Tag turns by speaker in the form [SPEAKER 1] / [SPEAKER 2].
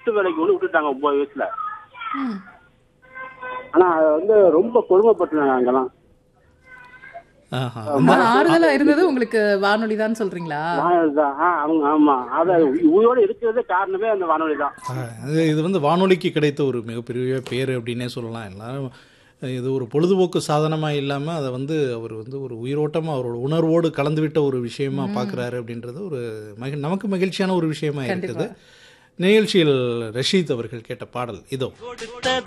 [SPEAKER 1] வீட்டு வேலைக்கு வந்து விட்டுட்டாங்க ஒன்பது வயசுல
[SPEAKER 2] ம்.
[SPEAKER 1] ஆனா அது வந்து ரொம்ப கொடுமைப்பட்டுனாங்க அங்கெல்லாம்
[SPEAKER 3] ஆஹா.
[SPEAKER 2] ஆனா ஆறுதலா இருந்தது உங்களுக்கு வானொலி தான் சொல்றீங்களா
[SPEAKER 1] வானொலி தான் ஆ, அவங்க ஆமா அத உயிரோட இருக்கிறதே காரணமே அந்த வானொலி தான்
[SPEAKER 3] ஆ, இது இது வந்து வானொலிக்கு கிடைத்த ஒரு மிகப்பெரிய பேர் அப்படின்னே சொல்லலாம் எல்லாரும் இது ஒரு பொழுதுபோக்கு சாதனமாக இல்லாமல் அதை வந்து அவர் வந்து ஒரு உயிரோட்டமாக அவரோட உணர்வோடு கலந்துவிட்ட ஒரு விஷயமா பார்க்குறாரு அப்படின்றது ஒரு மகி நமக்கு மகிழ்ச்சியான ஒரு விஷயமா இருக்குது நிகழ்ச்சியில் ரஷீத் அவர்கள் கேட்ட பாடல் இதோ
[SPEAKER 4] கொடுத்த